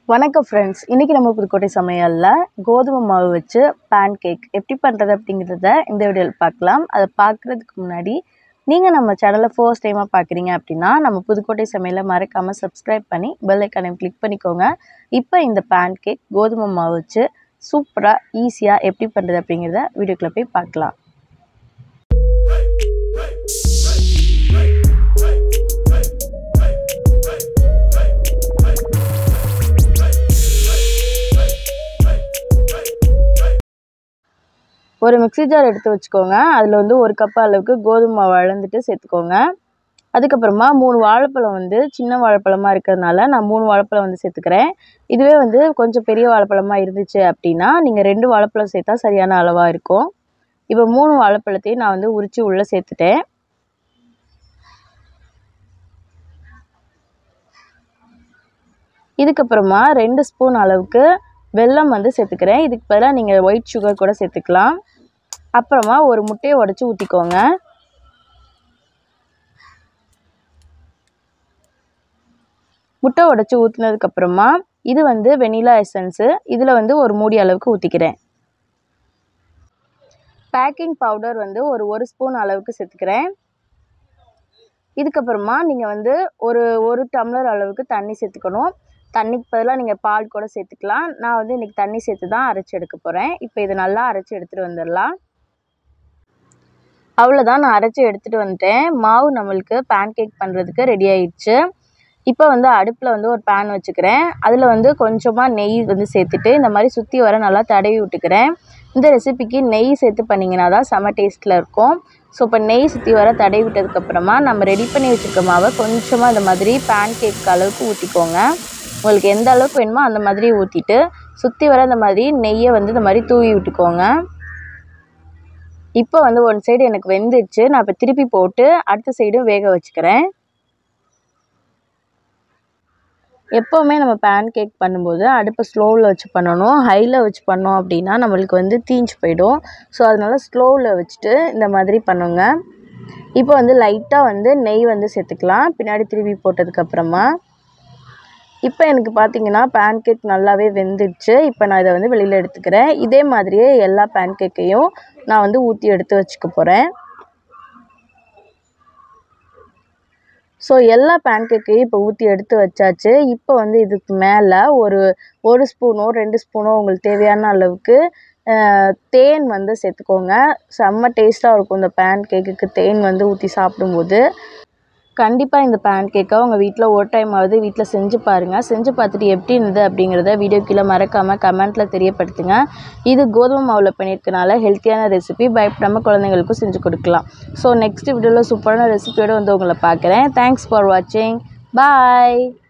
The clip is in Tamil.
வணக்கம் ஃப்ரெண்ட்ஸ் இன்றைக்கி நம்ம புதுக்கோட்டை சமையலில் கோதுமை மாவு வச்சு பேன் கேக் எப்படி பண்ணுறது அப்படிங்கிறத இந்த வீடியோவில் பார்க்கலாம் அதை பார்க்குறதுக்கு முன்னாடி நீங்கள் நம்ம சேனலை ஃபர்ஸ்ட் டைமாக பார்க்குறீங்க அப்படின்னா நம்ம புதுக்கோட்டை சமையலை மறக்காமல் சப்ஸ்கிரைப் பண்ணி பெல் ஐக்கானை கிளிக் பண்ணிக்கோங்க இப்போ இந்த பேன் கேக் கோதுமை மாவு வச்சு சூப்பராக ஈஸியாக எப்படி பண்ணுறது அப்படிங்கிறத வீடியோக்குள்ளே போய் பார்க்கலாம் ஒரு மிக்ஸி ஜார் எடுத்து வச்சுக்கோங்க அதில் வந்து ஒரு கப் அளவுக்கு கோதுமை மாவு அளந்துட்டு சேர்த்துக்கோங்க அதுக்கப்புறமா மூணு வாழைப்பழம் வந்து சின்ன வாழைப்பழமாக இருக்கிறதுனால நான் மூணு வாழைப்பழம் வந்து சேர்த்துக்கிறேன் இதுவே வந்து கொஞ்சம் பெரிய வாழைப்பழமாக இருந்துச்சு அப்படின்னா நீங்கள் ரெண்டு வாழைப்பழம் சேர்த்தா சரியான அளவாக இருக்கும் இப்போ மூணு வாழைப்பழத்தையும் நான் வந்து உரித்து உள்ளே சேர்த்துட்டேன் இதுக்கப்புறமா ரெண்டு ஸ்பூன் அளவுக்கு வெல்லம் வந்து சேர்த்துக்கிறேன் இதுக்கு பதிலாக நீங்கள் ஒயிட் சுகர் கூட சேர்த்துக்கலாம் அப்புறமா ஒரு முட்டையை உடச்சி ஊற்றிக்கோங்க முட்டை உடச்சி ஊற்றினதுக்கப்புறமா இது வந்து வெனிலா எசன்ஸு இதில் வந்து ஒரு மூடி அளவுக்கு ஊற்றிக்கிறேன் பேக்கிங் பவுடர் வந்து ஒரு ஒரு ஸ்பூன் அளவுக்கு சேர்த்துக்கிறேன் இதுக்கப்புறமா நீங்கள் வந்து ஒரு ஒரு டம்ளர் அளவுக்கு தண்ணி சேர்த்துக்கணும் தண்ணிக்கு பதிலாக நீங்கள் பால் கூட சேர்த்துக்கலாம் நான் வந்து இன்றைக்கி தண்ணி சேர்த்து தான் அரைச்சி எடுக்க போகிறேன் இப்போ இதை நல்லா அரைச்சி எடுத்துகிட்டு வந்துடலாம் அவ்வளோதான் நான் அரைச்சி எடுத்துகிட்டு வந்துட்டேன் மாவு நம்மளுக்கு பேன் கேக் பண்ணுறதுக்கு ரெடி ஆயிடுச்சு இப்போ வந்து அடுப்பில் வந்து ஒரு பேன் வச்சுக்கிறேன் அதில் வந்து கொஞ்சமாக நெய் வந்து சேர்த்துட்டு இந்த மாதிரி சுற்றி வர நல்லா தடவி விட்டுக்கிறேன் இந்த ரெசிபிக்கு நெய் சேர்த்து பண்ணிங்கன்னா தான் செம்ம டேஸ்ட்டில் இருக்கும் ஸோ இப்போ நெய் சுற்றி வர தடவி விட்டதுக்கப்புறமா நம்ம ரெடி பண்ணி வச்சுருக்க மாவை கொஞ்சமாக இந்த மாதிரி பேன் கேக் அளவுக்கு ஊற்றிக்கோங்க உங்களுக்கு எந்த அளவுக்கு வேணுமோ அந்த மாதிரி ஊற்றிட்டு சுற்றி வர இந்த மாதிரி நெய்யை வந்து இந்த மாதிரி தூவி விட்டுக்கோங்க இப்போ வந்து ஒன் சைடு எனக்கு வெந்துடுச்சு நான் இப்போ திருப்பி போட்டு அடுத்த சைடும் வேக வச்சுக்கிறேன் எப்போவுமே நம்ம பேன் கேக் பண்ணும்போது அடுப்பை ஸ்லோவில் வச்சு பண்ணணும் ஹையில் வச்சு பண்ணோம் அப்படின்னா நம்மளுக்கு வந்து தீஞ்சு போயிடும் ஸோ அதனால் ஸ்லோவில் வச்சுட்டு இந்த மாதிரி பண்ணுங்க இப்போ வந்து லைட்டாக வந்து நெய் வந்து சேர்த்துக்கலாம் பின்னாடி திருப்பி போட்டதுக்கப்புறமா இப்போ எனக்கு பார்த்தீங்கன்னா பேன் கேக் நல்லாவே வெந்துடுச்சு இப்போ நான் இதை வந்து வெளியில் எடுத்துக்கிறேன் இதே மாதிரியே எல்லா பேன் கேக்கையும் நான் வந்து ஊற்றி எடுத்து வச்சுக்க போகிறேன் ஸோ எல்லா பேன் கேக்கையும் இப்போ ஊற்றி எடுத்து வச்சாச்சு இப்போ வந்து இதுக்கு மேலே ஒரு ஒரு ஸ்பூனோ ரெண்டு ஸ்பூனோ உங்களுக்கு தேவையான அளவுக்கு தேன் வந்து சேர்த்துக்கோங்க செம்ம டேஸ்ட்டாக இருக்கும் இந்த பேன் கேக்குக்கு தேன் வந்து ஊற்றி சாப்பிடும்போது கண்டிப்பாக இந்த பேன் கேக்கை உங்கள் வீட்டில் ஒரு டைமாவது வீட்டில் செஞ்சு பாருங்கள் செஞ்சு பார்த்துட்டு எப்படி இருந்தது அப்படிங்கிறத வீடியோ கீழே மறக்காமல் கமெண்ட்டில் தெரியப்படுத்துங்க இது கோதுமை மாவில் பண்ணியிருக்கனால ஹெல்த்தியான ரெசிபி பயப்படாமல் குழந்தைங்களுக்கும் செஞ்சு கொடுக்கலாம் ஸோ நெக்ஸ்ட் வீடியோவில் சூப்பரான ரெசிபியோடு வந்து உங்களை பார்க்குறேன் தேங்க்ஸ் ஃபார் வாட்சிங் பாய்